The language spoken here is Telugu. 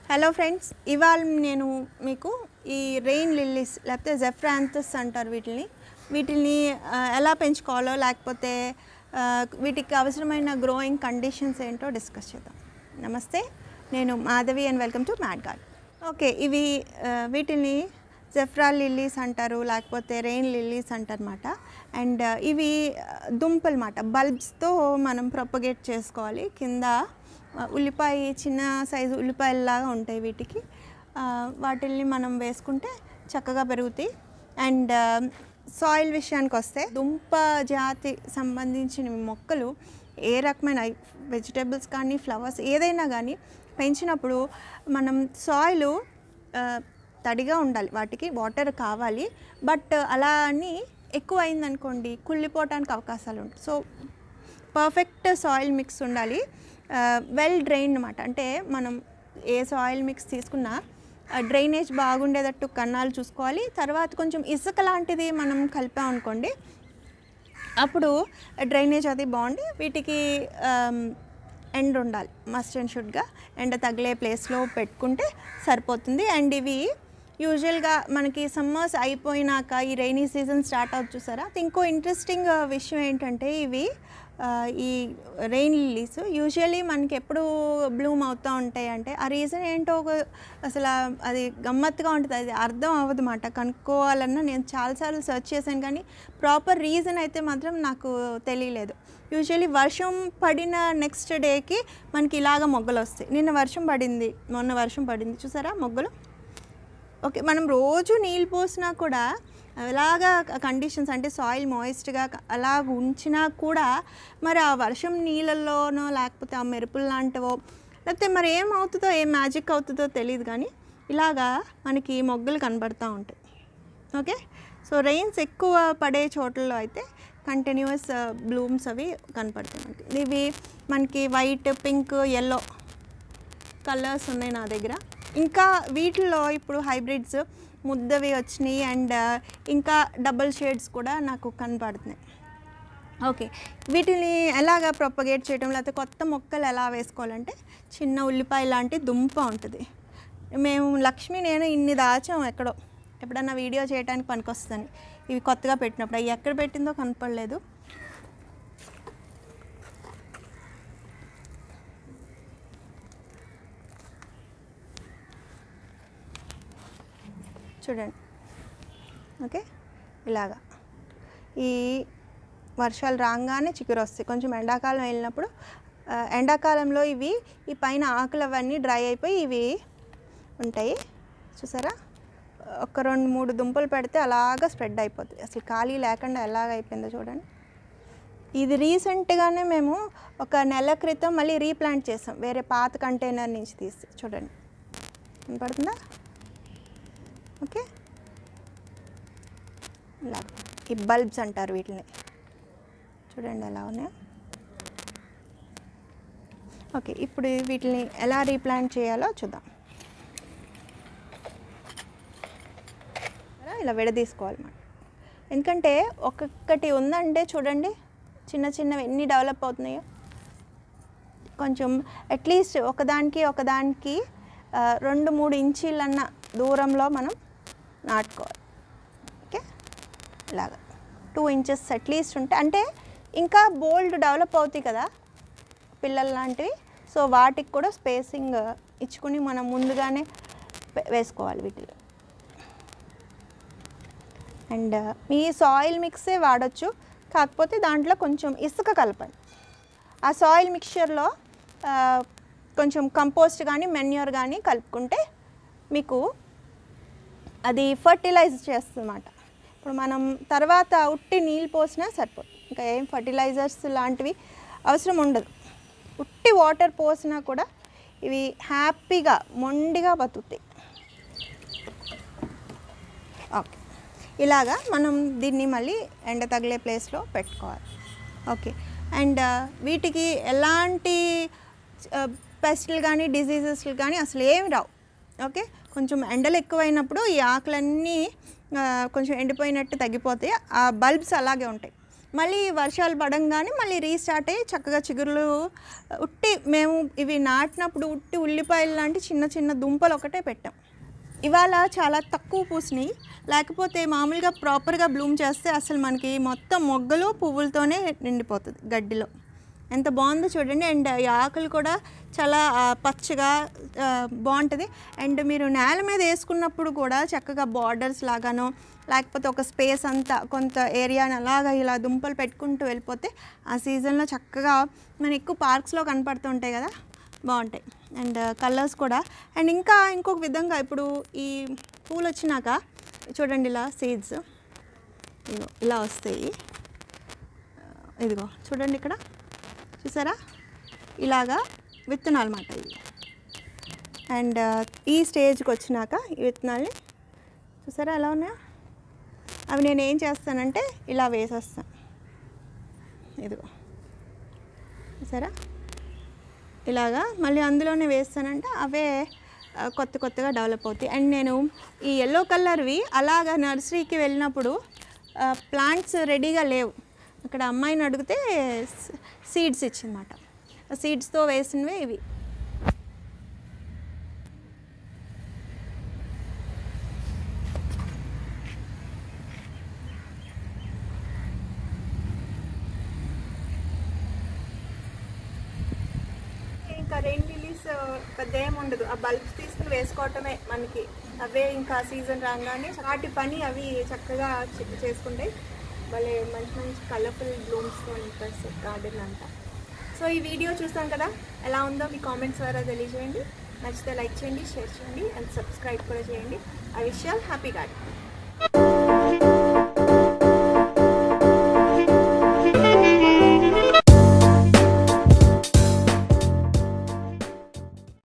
హలో ఫ్రెండ్స్ ఇవాళ నేను మీకు ఈ రెయిన్ లిల్లీస్ లేకపోతే జెఫ్రాంథస్ అంటారు వీటిని వీటిని ఆ, ఎలా పెంచుకోవాలో లేకపోతే ఆ, వీటికి అవసరమైన గ్రోయింగ్ కండిషన్స్ ఏంటో డిస్కస్ చేద్దాం నమస్తే నేను Madhavi and welcome to mad guard okay ఇవి ఆ, వీటిని జెఫ్రా లిల్లీస్ అంటారు లేకపోతే రెయిన్ లిల్లీస్ అంటారన్నమాట అండ్ ఇవి ఆ, దుంపలు మాట బల్బ్స్తో మనం ప్రొపగేట్ చేసుకోవాలి కింద ఆ, ఉల్లిపాయ చిన్న సైజు ఉల్లిపాయల్లాగా ఉంటాయి వీటికి ఆ, వాటిల్ని మనం వేసుకుంటే చక్కగా పెరుగుతాయి అండ్ సాయిల్ విషయానికి వస్తే దుంప జాతి సంబంధించిన మొక్కలు ఏ రకమైన వెజిటేబుల్స్ కానీ ఫ్లవర్స్ ఏదైనా కానీ పెంచినప్పుడు మనం సాయిల్ తడిగా ఉండాలి వాటికి వాటర్ కావాలి బట్ అలా అని ఎక్కువ అయిందనుకోండి కుళ్ళిపోవడానికి అవకాశాలు ఉంటాయి సో పర్ఫెక్ట్ సాయిల్ మిక్స్ ఉండాలి వెల్ డ్రైన్ అనమాట అంటే మనం ఏ సాయిల్ మిక్స్ తీసుకున్నా డ్రైనేజ్ బాగుండేటట్టు కన్నాలు చూసుకోవాలి తర్వాత కొంచెం ఇసుక లాంటిది మనం కలిపాం అనుకోండి అప్పుడు డ్రైనేజ్ అది బాగుండి వీటికి ఎండ్ ఉండాలి మస్ట్ అండ్ షుడ్గా ఎండ తగిలే ప్లేస్లో పెట్టుకుంటే సరిపోతుంది అండ్ ఇవి యూజువల్గా మనకి సమ్మర్స్ అయిపోయినాక ఈ రైనీ సీజన్ స్టార్ట్ అవుతుంది చూసారా అది ఇంకో ఇంట్రెస్టింగ్ విషయం ఏంటంటే ఇవి ఆ, ఈ రెయిన్ లిల్లీస్ యూజువల్లీ మనకి ఎప్పుడు బ్లూమ్ అవుతూ ఉంటాయి అంటే ఆ రీజన్ ఏంటో ఒక- అసలు ఆ- అది గమ్మత్తుగా ఉంటుంది అది అర్థం అవ్వదు మాట కనుక్కోవాలన్నా నేను చాలాసార్లు సెర్చ్ చేశాను కానీ ప్రాపర్ రీజన్ అయితే మాత్రం నాకు తెలియలేదు యూజువల్లీ వర్షం పడిన నెక్స్ట్ డేకి మనకి ఇలాగ మొగ్గలు వస్తాయి నిన్న వర్షం పడింది మొన్న వర్షం పడింది చూసారా మొగ్గలు ఓకే మనం రోజు నీళ్ళు పోసినా కూడా అలాగా కండిషన్స్ అంటే సాయిల్ మాయిస్ట్గా అలా ఉంచినా కూడా మరి ఆ వర్షం నీళ్ళల్లోనో లేకపోతే ఆ మెరుపులు లాంటివో లేకపోతే మరి ఏం అవుతుందో ఏం మ్యాజిక్ అవుతుందో తెలియదు కానీ ఇలాగా మనకి మొగ్గలు కనబడుతూ ఉంటాయి ఓకే సో రెయిన్స్ ఎక్కువ పడే చోట్లలో అయితే కంటిన్యూస్ బ్లూమ్స్ అవి కనపడతాయి మనకి ఇవి మనకి వైట్ పింక్ ఎల్లో కలర్స్ ఉన్నాయి నా దగ్గర ఇంకా వీటిల్లో ఇప్పుడు హైబ్రిడ్స్ ముద్దవి వచ్చినాయి అండ్ ఇంకా డబుల్ షేడ్స్ కూడా నాకు కనపడుతున్నాయి ఓకే వీటిని ఎలాగ ప్రొపగేట్ చేయడం లేకపోతే కొత్త మొక్కలు ఎలా వేసుకోవాలంటే చిన్న ఉల్లిపాయ లాంటి దుంప ఉంటుంది మేము లక్ష్మి నేను ఇన్ని దాచాం ఎక్కడో ఎప్పుడన్నా వీడియో చేయడానికి పనికొస్తుంది ఇవి కొత్తగా పెట్టినప్పుడు అవి ఎక్కడ పెట్టిందో కనపడలేదు చూడండి ఓకే ఇలాగా ఈ వర్షాలు రాగానే చిగురు వస్తాయి కొంచెం ఎండాకాలం వెళ్ళినప్పుడు ఆ, ఎండాకాలంలో ఇవి ఈ పైన ఆకులు అవన్నీ డ్రై అయిపోయి ఇవి ఉంటాయి చూసారా ఒక రెండు మూడు దుంపలు పెడితే అలాగా స్ప్రెడ్ అయిపోతుంది అసలు ఖాళీ లేకుండా ఎలాగ అయిపోయిందో చూడండి ఇది రీసెంట్గానే మేము ఒక నెల క్రితం మళ్ళీ రీప్లాంట్ చేసాం వేరే పాత కంటైనర్ నుంచి తీసి చూడండి వినపడుతుందా ఓకే ఇలా ఈ బల్బ్స్ అంటారు వీటిని చూడండి ఎలా ఉన్నాయో ఓకే ఇప్పుడు వీటిని ఎలా రీప్లాంట్ చేయాలో చూద్దాం ఇలా విడదీసుకోవాలి మనం ఎందుకంటే ఒక్కొక్కటి ఉందంటే చూడండి చిన్న చిన్నవి ఎన్ని డెవలప్ అవుతున్నాయో కొంచెం అట్లీస్ట్ ఒకదానికి ఒకదానికి ఆ, రెండు మూడు ఇంచీలన్న దూరంలో మనం నాటుకోవాలి ఓకే ఇలాగా టూ ఇంచెస్ అట్లీస్ట్ ఉంటే అంటే ఇంకా బోల్డ్ డెవలప్ అవుతాయి కదా పిల్లలు లాంటివి సో వాటికి కూడా స్పేసింగ్ ఇచ్చుకుని మనం ముందుగానే వే- వేసుకోవాలి వీటిలో అండ్ మీ సాయిల్ మిక్సే వాడచ్చు కాకపోతే దాంట్లో కొంచెం ఇసుక కలపండి ఆ సాయిల్ మిక్చర్లో ఆ, కొంచెం కంపోస్ట్ కానీ మెన్యూర్ కానీ కలుపుకుంటే మీకు అది ఫర్టిలైజ్ చేస్తుందన్నమాట ఇప్పుడు మనం తర్వాత ఉట్టి నీళ్ళు పోసినా సరిపోతుంది ఇంకా ఏం ఫర్టిలైజర్స్ లాంటివి అవసరం ఉండదు ఉట్టి వాటర్ పోసినా కూడా ఇవి హ్యాపీగా మొండిగా బతుకుతాయి ఓకే ఇలాగా మనం దీన్ని మళ్ళీ ఎండ తగిలే ప్లేస్లో పెట్టుకోవాలి ఓకే అండ్ వీటికి ఎలాంటి పెస్ట్లు కానీ డిసీజెస్లు కానీ అసలు ఏమి రావు ఓకే కొంచెం ఎండలు ఎక్కువైనప్పుడు ఈ ఆకులన్నీ ఆ, కొంచెం ఎండిపోయినట్టు తగ్గిపోతాయి ఆ బల్బ్స్ అలాగే ఉంటాయి మళ్ళీ వర్షాలు పడంగానే మళ్ళీ రీస్టార్ట్ అయ్యి చక్కగా చిగురులు ఉట్టి మేము ఇవి నాటినప్పుడు ఉట్టి ఉల్లిపాయలు లాంటి చిన్న చిన్న దుంపలు ఒకటే పెట్టాం ఇవాళ చాలా తక్కువ పూసినాయి లేకపోతే మామూలుగా ప్రాపర్గా బ్లూమ్ చేస్తే అసలు మనకి మొత్తం మొగ్గలు పువ్వులతోనే నిండిపోతుంది గడ్డిలో ఎంత బాగుందో చూడండి అండ్ ఈ ఆకులు కూడా చాలా ఆ, పచ్చగా ఆ, బాగుంటుంది అండ్ మీరు నేల మీద వేసుకున్నప్పుడు కూడా చక్కగా బార్డర్స్ లాగానో లేకపోతే ఒక స్పేస్ అంతా కొంత ఏరియాని అలాగా ఇలా దుంపలు పెట్టుకుంటూ వెళ్ళిపోతే ఆ సీజన్లో చక్కగా మన ఎక్కువ పార్క్స్లో కనపడుతుంటాయి కదా బాగుంటాయి అండ్ కలర్స్ కూడా అండ్ ఇంకా ఇంకొక విధంగా ఇప్పుడు ఈ పూలు వచ్చినాక చూడండి ఇలా సీడ్స్ ఇదిగో ఇలా వస్తాయి ఇదిగో చూడండి ఇక్కడ చూసారా ఇలాగా విత్తనాలు అన్నమాట ఇవి అండ్ ఈ స్టేజ్కి వచ్చినాక ఈ విత్తనాల్ని చూసారా ఎలా ఉన్నాయో అవి నేను ఏం చేస్తానంటే ఇలా వేసేస్తాను ఇదిగో చూసారా ఇలాగా మళ్ళీ అందులోనే వేస్తానంటే అవే ఆ, కొత్త కొత్తగా డెవలప్ అవుతాయి అండ్ నేను ఈ ఎల్లో కలర్వి అలాగా నర్సరీకి వెళ్ళినప్పుడు ప్లాంట్స్ రెడీగా లేవు అక్కడ అమ్మాయిని అడిగితే సీడ్స్ ఇచ్చిందన్నమాట ఆ సీడ్స్తో వేసినవే ఇవి ఇంకా రెయిన్ లిలీస్ పెద్ద ఏం ఉండదు ఆ బల్బ్స్ తీసుకుని వేసుకోవటమే మనకి అవే ఇంకా సీజన్ రాగానే వాటి పని అవి చక్కగా చే- చేసుకుంటాయి భలే మంచి మంచి కలర్ఫుల్ బ్లూమ్స్తో నింపేస్తాయి గార్డెన్ అంతా సో ఈ వీడియో చూసాం కదా ఎలా ఉందో మీ కామెంట్స్ ద్వారా తెలియజేయండి నచ్చితే లైక్ చేయండి షేర్ చేయండి అండ్ సబ్స్క్రైబ్ కూడా చేయండి I wish all happy garden